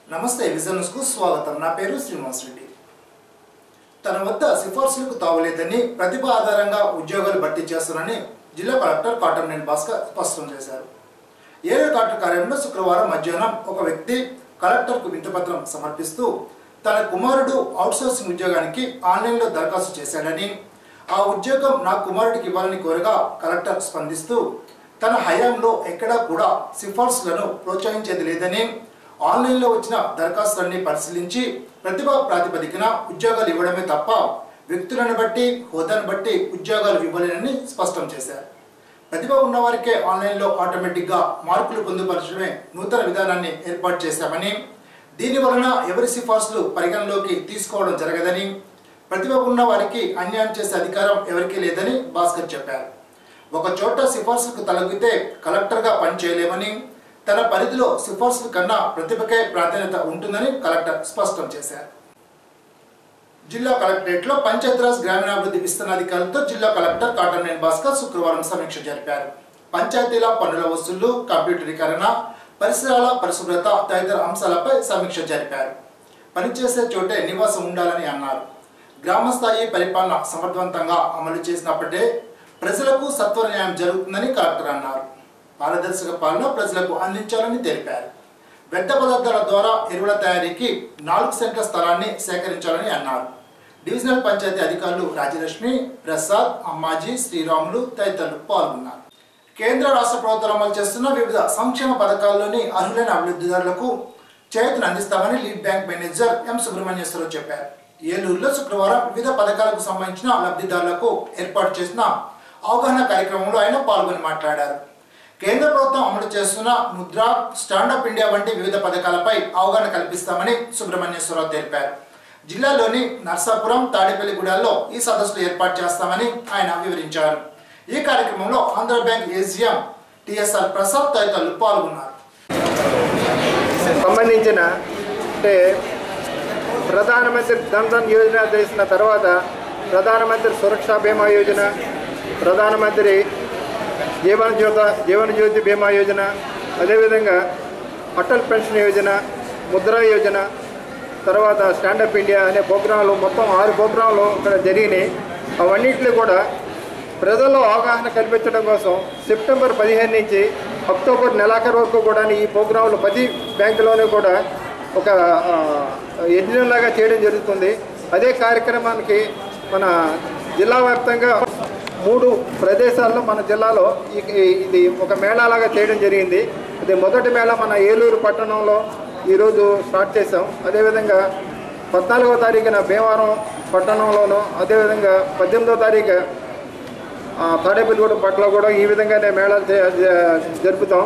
నమస్తే విజన్ న్యూస్కు స్వాగతం నా పేరు శ్రీనివాస్ రెడ్డి తన వద్ద సిఫార్సులకు తావులేదని ప్రతిభ ఆధారంగా ఉద్యోగాలు భర్తీ చేస్తానని జిల్లా కలెక్టర్ కాటంనేని భాస్కర్ స్పష్టం చేశారు ఏలూరు కలెక్టర్ కార్యాలయంలో శుక్రవారం మధ్యాహ్నం ఒక వ్యక్తి కలెక్టర్కు వింతపత్రం సమర్పిస్తూ తన కుమారుడు అవుట్సోర్సింగ్ ఉద్యోగానికి ఆన్లైన్లో దరఖాస్తు చేశాడని ఆ ఉద్యోగం నా కుమారుడికి ఇవ్వాలని కోరగా కలెక్టర్ స్పందిస్తూ తన హయాంలో ఎక్కడా కూడా సిఫార్సులను ప్రోత్సహించేది లేదని ఆన్లైన్లో వచ్చిన దరఖాస్తులన్నీ పరిశీలించి ప్రతిభా ప్రాతిపదికన ఉద్యోగాలు ఇవ్వడమే తప్ప వ్యక్తులను బట్టి హోదాను బట్టి ఉద్యోగాలు ఇవ్వలేనని స్పష్టం చేశారు ప్రతిభ ఉన్నవారికే ఆన్లైన్లో ఆటోమేటిక్గా మార్కులు పొందుపరచడమే నూతన విధానాన్ని ఏర్పాటు చేశామని దీని వలన ఎవరి సిఫార్సులు పరిగణలోకి తీసుకోవడం జరగదని ప్రతిభ ఉన్న వారికి అన్యాయం చేసే అధికారం ఎవరికీ లేదని భాస్కర్ చెప్పారు ఒక చోట సిఫార్సులకు తలగితే కలెక్టర్గా పనిచేయలేమని తన పరిధిలో సిఫార్సుల కన్నా ప్రతిభకే ప్రాధాన్యత ఉంటుందని కలెక్టర్ స్పష్టం చేశారు జిల్లా కలెక్టరేట్లో పంచాయతీరాజ్ గ్రామీణాభివృద్ధి విస్తరణాధికారులతో జిల్లా కలెక్టర్ కాటర్నేని భాస్కర్ శుక్రవారం సమీక్ష జరిపారు పంచాయతీల పన్నుల వసూళ్లు కంప్యూటరీకరణ పరిసరాల పరిశుభ్రత తదితర అంశాలపై సమీక్ష జరిపారు పనిచేసే చోటే నివాసం ఉండాలని అన్నారు గ్రామ స్థాయి పరిపాలన సమర్థవంతంగా అమలు చేసినప్పుడే ప్రజలకు సత్వర న్యాయం జరుగుతుందని కలెక్టర్ అన్నారు పారదర్శక పాలన ప్రజలకు అందించాలని తెలిపారు వ్యర్థ పదార్థాల ద్వారా ఎరువుల తయారీకి నాలుగు సెంట్ల స్థలాన్ని సేకరించాలని అన్నారు డివిజనల్ పంచాయతీ అధికారులు రాజలక్ష్మి ప్రసాద్ అమ్మాజీ శ్రీరాములు తదితరులు పాల్గొన్నారు కేంద్ర రాష్ట్ర ప్రభుత్వాలు అమలు చేస్తున్న వివిధ సంక్షేమ పథకాల్లోని అర్హులైన అభివృద్ధిదారులకు చేతులు అందిస్తామని lead bank manager M Subrahmanyeswararao చెప్పారు ఏలూరులో శుక్రవారం వివిధ పథకాలకు సంబంధించిన లబ్ధిదారులకు ఏర్పాటు చేసిన అవగాహన కార్యక్రమంలో ఆయన పాల్గొని మాట్లాడారు కేంద్ర ప్రభుత్వం అమలు చేస్తున్న ముద్ర స్టాండప్ ఇండియా వంటి వివిధ పథకాలపై అవగాహన కల్పిస్తామని సుబ్రహ్మణ్యేశ్వరరావు తెలిపారు జిల్లాలోని నర్సాపురం తాడేపల్లిగూడల్లో ఈ సదస్సులు ఏర్పాటు చేస్తామని ఆయన వివరించారు ఈ కార్యక్రమంలో Andhra Bank AGM TSR Prasad తదితరులు పాల్గొన్నారు సంబంధించిన అంటే ప్రధానమంత్రి ధన్ ధన్ యోజన చేసిన తర్వాత ప్రధానమంత్రి సురక్షా బీమా యోజన ప్రధానమంత్రి జీవన జ్యోత జీవన జ్యోతి బీమా యోజన అదేవిధంగా అటల్ పెన్షన్ యోజన ముద్రా యోజన తర్వాత స్టాండప్ ఇండియా అనే ప్రోగ్రాంలు మొత్తం ఆరు ప్రోగ్రాంలు ఇక్కడ జరిగినాయి అవన్నింటినీ కూడా ప్రజల్లో అవగాహన కల్పించడం కోసం సెప్టెంబర్ పదిహేను నుంచి అక్టోబర్ నెలాఖరు వరకు కూడా ఈ ప్రోగ్రాంలు ప్రతి బ్యాంకులోనూ కూడా ఒక ఆ, యజ్ఞంలాగా చేయడం జరుగుతుంది అదే కార్యక్రమానికి మన జిల్లా వ్యాప్తంగా మూడు ప్రదేశాల్లో మన జిల్లాలో ఈ- ఈ- ఇది ఒక మేళాలాగా చేయడం జరిగింది ఇది మొదటి మేళా మన ఏలూరు పట్టణంలో ఈరోజు స్టార్ట్ చేసాం అదేవిధంగా పద్నాలుగో తారీఖున భీమవరం పట్టణంలోను అదేవిధంగా పద్దెనిమిదో తారీఖు ఆ, తాడేపల్లిగూడెం పట్ల కూడా ఈ విధంగానే మేళాలు చే- జ- జరుపుతాం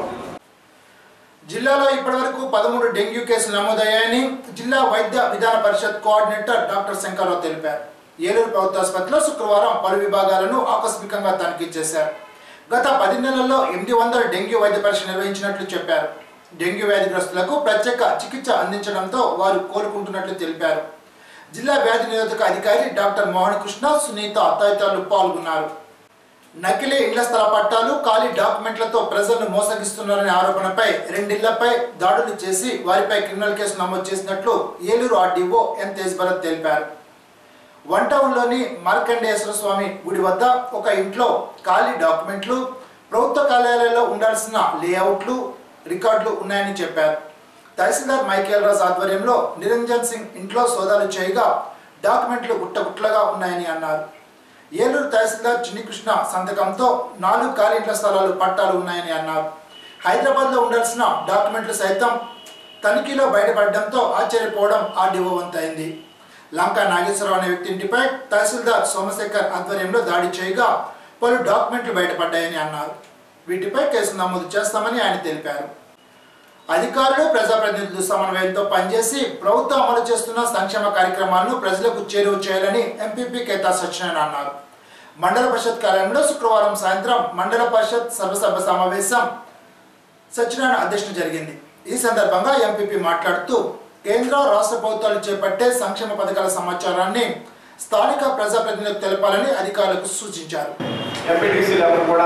జిల్లాలో ఇప్పటివరకు పదమూడు డెంగ్యూ కేసులు నమోదయ్యాయని జిల్లా వైద్య విధాన పరిషత్ కోఆర్డినేటర్ డాక్టర్ శంకర్రావు తెలిపారు ఏలూరు ప్రభుత్వ ఆసుపత్రిలో శుక్రవారం పలు విభాగాలను ఆకస్మికంగా తనిఖీ చేశారు గత పది నెలల్లో ఎనిమిది వందల డెంగ్యూ వైద్య పరీక్ష నిర్వహించినట్లు చెప్పారు డెంగ్యూ వ్యాధిగ్రస్తులకు ప్రత్యేక చికిత్స అందించడంతో వారు కోలుకుంటున్నట్లు తెలిపారు జిల్లా వ్యాధి నిరోధక అధికారి డాక్టర్ మోహన్ కృష్ణ సునీత తదితరులు పాల్గొన్నారు నకిలీ ఇళ్ల స్థల పట్టాలు ఖాళీ డాక్యుమెంట్లతో ప్రజలను మోసగిస్తున్నారనే ఆరోపణపై రెండిళ్లపై దాడులు చేసి వారిపై క్రిమినల్ కేసు నమోదు చేసినట్లు ఏలూరు ఆర్డీఓ ఎన్ తేజ్ భరత్ తెలిపారు వన్ టౌన్లోని మార్కండేశ్వర స్వామి గుడి వద్ద ఒక ఇంట్లో ఖాళీ డాక్యుమెంట్లు ప్రభుత్వ కార్యాలయాల్లో ఉండాల్సిన లేఅవుట్లు రికార్డులు ఉన్నాయని చెప్పారు తహసీల్దార్ మైకేల్ రాజ్ ఆధ్వర్యంలో నిరంజన్ సింగ్ ఇంట్లో సోదాలు చేయగా డాక్యుమెంట్లు గుట్టగుట్లగా ఉన్నాయని అన్నారు ఏలూరు తహసీల్దార్ చిన్నికృష్ణ సంతకంతో నాలుగు ఖాళీ ఇంట్ల స్థలాలు పట్టాలు ఉన్నాయని అన్నారు హైదరాబాద్లో ఉండాల్సిన డాక్యుమెంట్లు సైతం తనిఖీలో బయటపడడంతో ఆశ్చర్యపోవడం ఆర్డీఓ వంతైంది లంకా నాగేశ్వరరావు అనే వ్యక్తి ఇంటిపై తహసీల్దార్ సోమశేఖర్ ఆధ్వర్యంలో దాడి చేయగా పలు డాక్యుమెంట్లు బయటపడ్డాయని అన్నారు వీటిపై కేసు నమోదు చేస్తామని ఆయన తెలిపారు అధికారులు ప్రజాప్రతినిధులు సమన్వయంతో పనిచేసి ప్రభుత్వం అమలు చేస్తున్న సంక్షేమ కార్యక్రమాలను ప్రజలకు చేరువ చేయాలని ఎంపీపీ కేతా సత్యనారాయణ అన్నారు మండల పరిషత్ కార్యాలయంలో శుక్రవారం సాయంత్రం మండల పరిషత్ సర్వసభ సమావేశం సత్యనారాయణ అధ్యక్షత జరిగింది ఈ సందర్భంగా ఎంపీపీ మాట్లాడుతూ కేంద్ర రాష్ట్ర ప్రభుత్వాలు చేపట్టే సంక్షేమ పథకాల సమాచారాన్ని స్థానిక ప్రజాప్రతినిధులకు తెలపాలని అధికారులకు సూచించారు ఎంపీటీసీలు ఎవరు కూడా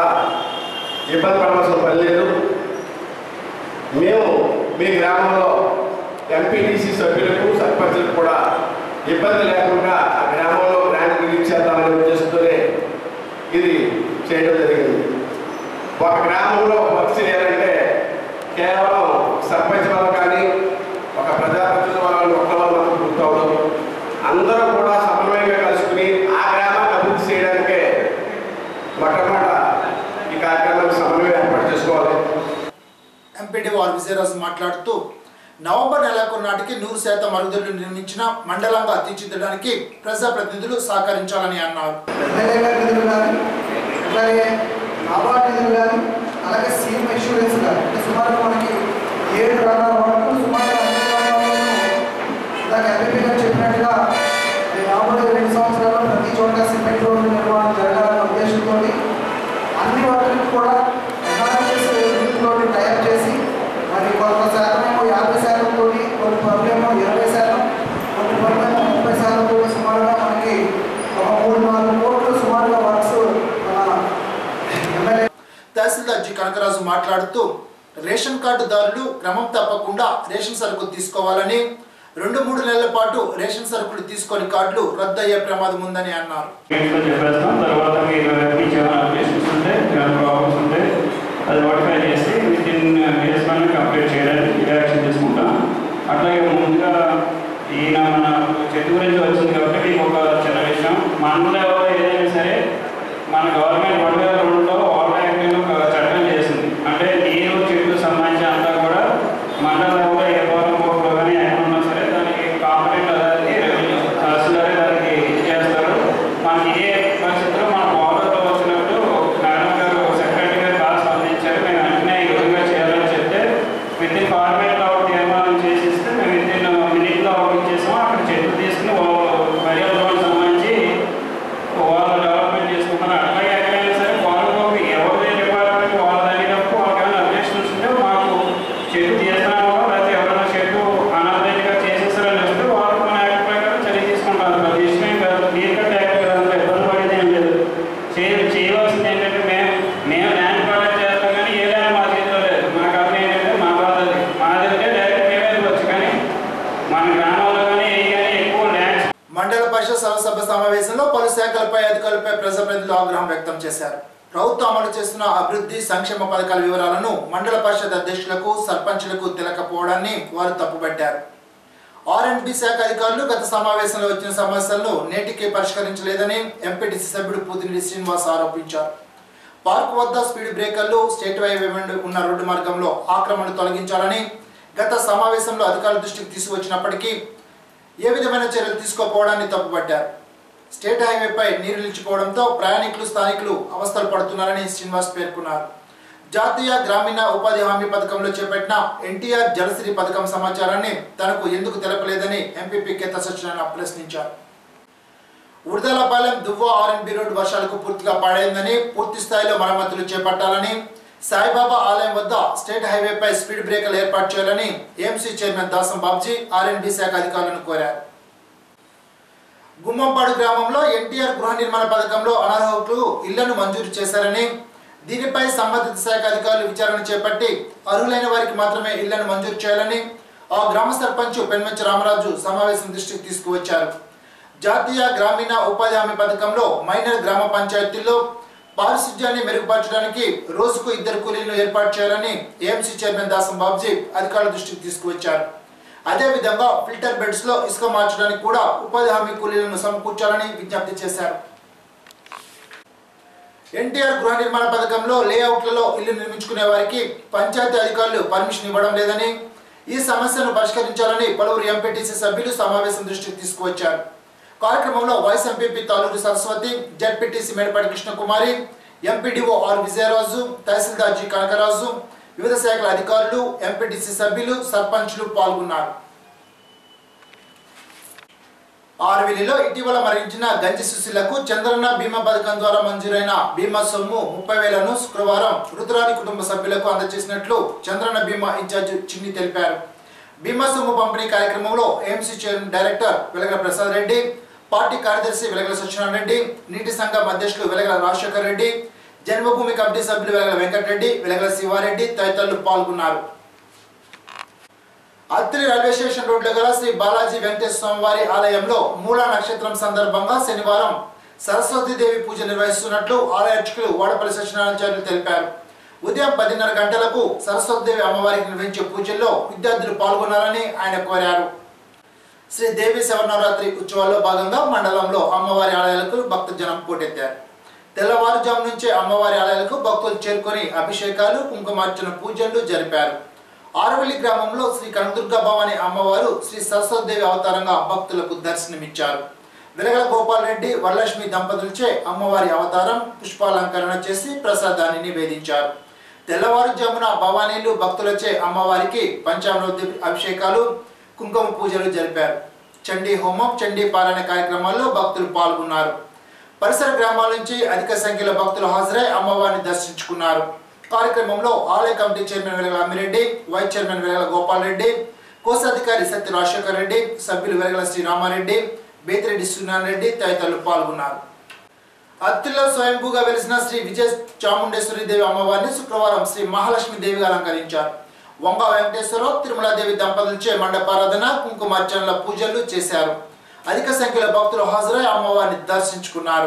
ఇబ్బంది పడవలసిన పని లేదు మేము మీ గ్రామంలో ఎంపీటీసీ సభ్యులకు సర్పంచులకు కూడా ఇబ్బంది లేకుండా ఆ గ్రామంలో గ్రాండ్ రిలీజ్ చేద్దామనే ఉద్దేశంతోనే ఇది చేయడం జరిగింది ఒక గ్రామంలో వర్క్ చేయాలంటే కేవలం సర్పంచ్ వల్ల కానీ ఒక ప్రజాప్రతినిధుల వల్ల ఒక్క వల్ల పూర్తవడం అందరూ కూడా సమన్వయంగా కలుసుకుని ఆ గ్రామాన్ని అభివృద్ధి చేయడానికే మొట్టమొదట ఈ కార్యక్రమానికి సమన్వయం ఏర్పాటు చేసుకోవాలి ఎంపీడీఓ ఆర్ విజయరాజు మాట్లాడుతూ నవంబర్ నెలకు నాటికి నూరు శాతం మరుగుదొడ్లు నిర్మించిన మండలంగా తీర్చిదిద్దడానికి ప్రజాప్రతినిధులు సహకరించాలని అన్నారు ఎమ్మెల్యే గారి నిధులు కానీ అట్లాగే నాబార్డ్ నిధులు కానీ అలాగే సీఎం ఇన్సూరెన్స్ కానీ అంటే సుమారు మనకి ఏడు రకాల వరకు సుమారు అన్ని రంగాల్లోనూ ఇందాక ఎంపీ గారు చెప్పినట్టుగా ఈ రాబోయే రెండు సంవత్సరాల్లో ప్రతి చోట సిమెంట్ రోడ్డు నిర్మాణం జరగాలన్న ఉద్దేశంతో అన్ని వాటికి కూడా ఎన్ఆర్ఎస్ తోటి టైప్ చేసి మరి కొంత శాతం ఏమో యాభై శాతం తోటి కొన్ని పనులేమో ఇరవై శాతం కొన్ని పనులేమో ముప్పై శాతం తోటి సుమారుగా మనకి ఒక మూడు నాలుగు కోట్లు సుమారుగా వర్క్స్ మన ఎమ్మెల్యే తహసీల్దార్ జి కనకరాజు మాట్లాడుతూ రేషన్ కార్డుదారులు క్రమం తప్పకుండా రేషన్ సరుకు తీసుకోవాలని రెండు మూడు నెలల పాటు రేషన్ సరుకులు తీసుకొని కార్డులు రద్దయ్యే ప్రమాదం ఉందని అన్నారు ఇంట్లో చెప్పేస్తాం తర్వాత మీరు ఎవరికి ఏమైనా అప్లికేషన్స్ ఉంటే ఏమైనా ప్రాబ్లమ్స్ ఉంటే అది నోటిఫై చేసి విత్ ఇన్ డేస్ పైన కంప్లీట్ చేయడానికి యాక్షన్ తీసుకుంటాం అట్లాగే ముందుగా ఈయన మన చెట్టు గురించి వచ్చింది కాబట్టి మీకు ఒక చిన్న విషయం మనలో ఏదైనా సరే మన గవర్నమెంట్ రెండు వేల రెండులో వాటర్ యాక్ట్ ఒక చట్టం చేసింది అంటే నీరు చెట్టు సంబంధించి అంతా కూడా మండల లెవెల్లో ఏ పొలం పోట్లో కానీ ఎక్కడ ఉన్నా సరే దానికి కాంపనెంట్ అథారిటీ రెవెన్యూ తహసీల్దారే దానికి చేస్తారు మనకి ఏ పరిస్థితుల్లో మన బార్డర్లో వచ్చినప్పుడు మేడం గారు సెక్రటరీ గారు బాగా స్పందించారు మేము వెంటనే ఈ విధంగా చేయాలని చెప్తే విత్ ఇన్ ఫార్మేట్ లో తీర్మానం చేసిస్తే మేము విత్ ఇన్ మినిట్ లో ఇచ్చేసాం అక్కడ చెట్లు తీసుకుని బరియల్ రోడ్ సంబంధించి వాళ్ళు డెవలప్మెంట్ చేసుకుంటున్నారు అట్లాగే ఎక్కడైనా సరే వాళ్ళకు ఎవరి డిపార్ట్మెంట్ వాళ్ళ తగినప్పుడు వాళ్ళకి ఏమైనా అబ్జెక్షన్స్ ఉంటే మాకు చెట్టు తీస్తున్నామో లేకపోతే ఎవరైనా చెట్టు అనాథైజ్గా చేసేసారని వస్తే వాళ్ళు మన యాక్ట్ ప్రకారం చర్య తీసుకుంటారు అది విషయం కాదు క్లియర్ కట్ యాక్ట్ కదా అందులో ఇబ్బంది పడేది ఏం లేదు చేయ చేయవలసింది ఏంటంటే మేము మేము ల్యాండ్ ప్రాజెక్ట్ చేస్తాం కానీ ఏ ల్యాండ్ మా చేతిలో లేదు మా కంపెనీ ఏంటంటే మా బాధ అది మాది అంటే డైరెక్ట్ మేమే వెళ్ళవచ్చు కానీ మన గ్రామాల్లో కానీ ఏ కానీ ఎక్కువ ల్యాండ్స్ మండల పరిషత్ సర్వసభ్య సమావేశంలో పలు శాఖలపై అధికారులపై ప్రజాప్రతినిధులు ఆగ్రహం వ్యక్తం చేశారు ప్రభుత్వం అమలు చేస్తున్న అభివృద్ధి సంక్షేమ పథకాల వివరాలను మండల పరిషత్ అధ్యక్షులకు సర్పంచులకు తెలకపోవడాన్ని వారు తప్పుపట్టారు ఆర్ అండ్ బి శాఖ అధికారులు గత సమావేశంలో వచ్చిన సమస్యలను నేటికి పరిష్కరించలేదని ఎంపీటీసీ సభ్యుడు పూతిరెడ్డి శ్రీనివాస్ ఆరోపించారు పార్క్ వద్ద స్పీడ్ బ్రేకర్లు స్టేట్ వైవే వెంబడి ఉన్న రోడ్డు మార్గంలో ఆక్రమణలు తొలగించాలని గత సమావేశంలో అధికారుల దృష్టికి తీసుకువచ్చినప్పటికీ ఏ విధమైన చర్యలు తీసుకోకపోవడాన్ని తప్పుపట్టారు స్టేట్ హైవేపై నీరు నిలిచిపోవడంతో ప్రయాణికులు స్థానికులు అవస్థలు పడుతున్నారని శ్రీనివాస్ పేర్కొన్నారు జాతీయ గ్రామీణ ఉపాధి హామీ పథకంలో చేపట్టిన ఎన్టీఆర్ జలశ్రీ పథకం సమాచారాన్ని తనకు ఎందుకు తెలపలేదని ఎంపీపీ కేత సత్యనారాయణ ప్రశ్నించారు ఉడతలపాలెం దువ్వ ఆర్ఎన్బి రోడ్డు వర్షాలకు పూర్తిగా పాడైందని పూర్తి స్థాయిలో మరమ్మతులు చేపట్టాలని సాయిబాబా ఆలయం వద్ద స్టేట్ హైవేపై స్పీడ్ బ్రేకర్లు ఏర్పాటు చేయాలని AMC chairman Dasam Babji RNB శాఖ అధికారులను కోరారు గుమ్మంపాడు గ్రామంలో ఎన్టీఆర్ గృహ నిర్మాణ పథకంలో అనర్హులు ఇళ్లను మంజూరు చేశారని దీనిపై సంబంధిత శాఖ అధికారులు విచారణ చేపట్టి అర్హులైన వారికి మాత్రమే ఇళ్లను మంజూరు చేయాలని ఆ గ్రామ సర్పంచ్ పెన్మంచి రామరాజు సమావేశం దృష్టికి తీసుకువచ్చారు జాతీయ గ్రామీణ ఉపాధి హామీ పథకంలో మైనర్ గ్రామ పంచాయతీల్లో పారిశుధ్యాన్ని మెరుగుపరచడానికి రోజుకు ఇద్దరు కూలీలను ఏర్పాటు చేయాలని ఏఎంసీ చైర్మన్ దాసం బాబ్జీ అధికారుల దృష్టికి తీసుకువచ్చారు అదేవిధంగా ఫిల్టర్ బెడ్స్ లో ఇసుక మార్చడానికి కూడా ఉపాధి హామీ కూలీలను సమకూర్చాలని విజ్ఞప్తి చేశారు ఎన్టీఆర్ గృహ నిర్మాణ పథకంలో లేఅవుట్లలో ఇల్లు నిర్మించుకునే వారికి పంచాయతీ అధికారులు పర్మిషన్ ఇవ్వడం లేదని ఈ సమస్యను పరిష్కరించాలని పలువురు ఎంపీటీసీ సభ్యులు సమావేశం దృష్టికి తీసుకువచ్చారు కార్యక్రమంలో vice MPP Taluru Saraswathi ZPTC Medapati Krishnakumari MPDO R Vijayaraju తహసీల్దార్ జి కనకరాజు వివిధ శాఖల అధికారులు ఎంపీటీసీ సభ్యులు సర్పంచ్లు పాల్గొన్నారు ఆర్విలిలో ఇటీవల మరణించిన గంజి సుశీలకు చంద్రన్న బీమా పథకం ద్వారా మంజూరైన బీమా సొమ్ము ముప్పై వేలను శుక్రవారం మృతురాలి కుటుంబ సభ్యులకు అందజేసినట్లు చంద్రన్న బీమా ఇన్ఛార్జ్ చిన్ని తెలిపారు బీమా సొమ్ము పంపిణీ కార్యక్రమంలో AMC chairman director Velagala Prasad Reddy party కార్యదర్శి వెలగల సత్యనారాయణ రెడ్డి నీటి సంఘం అధ్యక్షులు వెలగల రాజశేఖర్ రెడ్డి జన్మభూమి కమిటీ సభ్యులు వెలగల వెంకటరెడ్డి వెలగల శివారెడ్డి తదితరులు పాల్గొన్నారు అత్తిలి రైల్వే స్టేషన్ రోడ్లో గల శ్రీ బాలాజీ వెంకటేశ్వర స్వామి వారి ఆలయంలో మూల నక్షత్రం సందర్భంగా శనివారం సరస్వతి దేవి పూజ నిర్వహిస్తున్నట్లు ఆలయ అర్చకులు వాడపల్లి సత్యనారాయణాచార్యులు తెలిపారు ఉదయం పదిన్నర గంటలకు సరస్వతి దేవి అమ్మవారికి నిర్వహించే పూజల్లో విద్యార్థులు పాల్గొనాలని ఆయన కోరారు శ్రీ దేవి శవనవరాత్రి ఉత్సవాల్లో భాగంగా మండలంలో అమ్మవారి ఆలయాలకు భక్తజనం పోటెత్తారు తెల్లవారుజాము నుంచే అమ్మవారి ఆలయాలకు భక్తులు చేరుకొని అభిషేకాలు కుంకుమార్చన పూజలు జరిపారు ఆరవల్లి గ్రామంలో శ్రీ కనదుర్గ భవాని అమ్మవారు శ్రీ సరస్వతిదేవి అవతారంగా భక్తులకు దర్శనమిచ్చారు వెలగల గోపాల్ రెడ్డి వరలక్ష్మి దంపతులచే అమ్మవారి అవతారం పుష్పాలంకరణ చేసి ప్రసాదాన్ని నివేదించారు తెల్లవారుజామున భవానీలు భక్తులచే అమ్మవారికి పంచామృత అభిషేకాలు కుంకుమ పూజలు జరిపారు చండీ హోమం చండీ పారాయణ కార్యక్రమాల్లో భక్తులు పాల్గొన్నారు పరిసర గ్రామాల నుంచి అధిక సంఖ్యలో భక్తులు హాజరై అమ్మవారిని దర్శించుకున్నారు కార్యక్రమంలో ఆలయ committee chairman Velagala Ammireddy vice chairman Velagala Gopal Reddy కోశాధికారి సత్య రాజశేఖర్ రెడ్డి సభ్యులు వెలగల శ్రీరామారెడ్డి బేతిరెడ్డి సూర్యనారాయణ రెడ్డి తదితరులు పాల్గొన్నారు అత్తిలో స్వయంభూగా వెలిసిన శ్రీ విజయ చాముండేశ్వరి దేవి అమ్మవారిని శుక్రవారం శ్రీ మహాలక్ష్మి దేవిగా అలంకరించారు వంగ వెంకటేశ్వరరావు తిరుమలాదేవి దంపతులచే మండపారాధన కుంకుమార్చనల పూజలు చేశారు అధిక సంఖ్యలో భక్తులు హాజరై అమ్మవారిని దర్శించుకున్నారు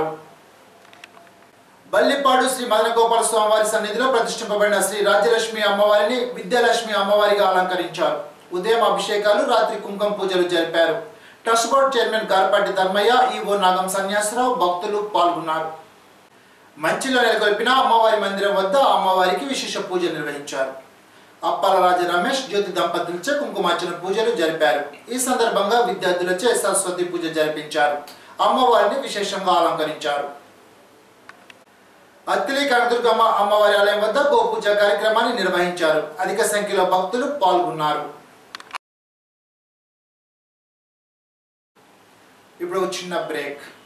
బల్లిపాడు శ్రీ మదనగోపాల స్వామివారి సన్నిధిలో ప్రతిష్ఠింపబడిన శ్రీ రాజ్యలక్ష్మి అమ్మవారిని విద్యాలక్ష్మి అమ్మవారిగా అలంకరించారు ఉదయం అభిషేకాలు రాత్రి కుంకుమ పూజలు జరిపారు trust board chairman Garapati Dharmaiah EO Nagam Sanyasarao భక్తులు పాల్గొన్నారు మంచిలో నెలకొల్పిన అమ్మవారి మందిరం వద్ద అమ్మవారికి విశేష పూజ నిర్వహించారు అప్పాల రాజ రమేష్ జ్యోతి దంపతులచే కుంకుమార్చన పూజలు జరిపారు ఈ సందర్భంగా విద్యార్థులచే సరస్వతి పూజ జరిపించారు అమ్మవారిని విశేషంగా అలంకరించారు అత్తిలి కనదుర్గమ్మ అమ్మవారి ఆలయం వద్ద గోపూజ కార్యక్రమాన్ని నిర్వహించారు అధిక సంఖ్యలో భక్తులు పాల్గొన్నారు ఇప్పుడు ఒక చిన్న బ్రేక్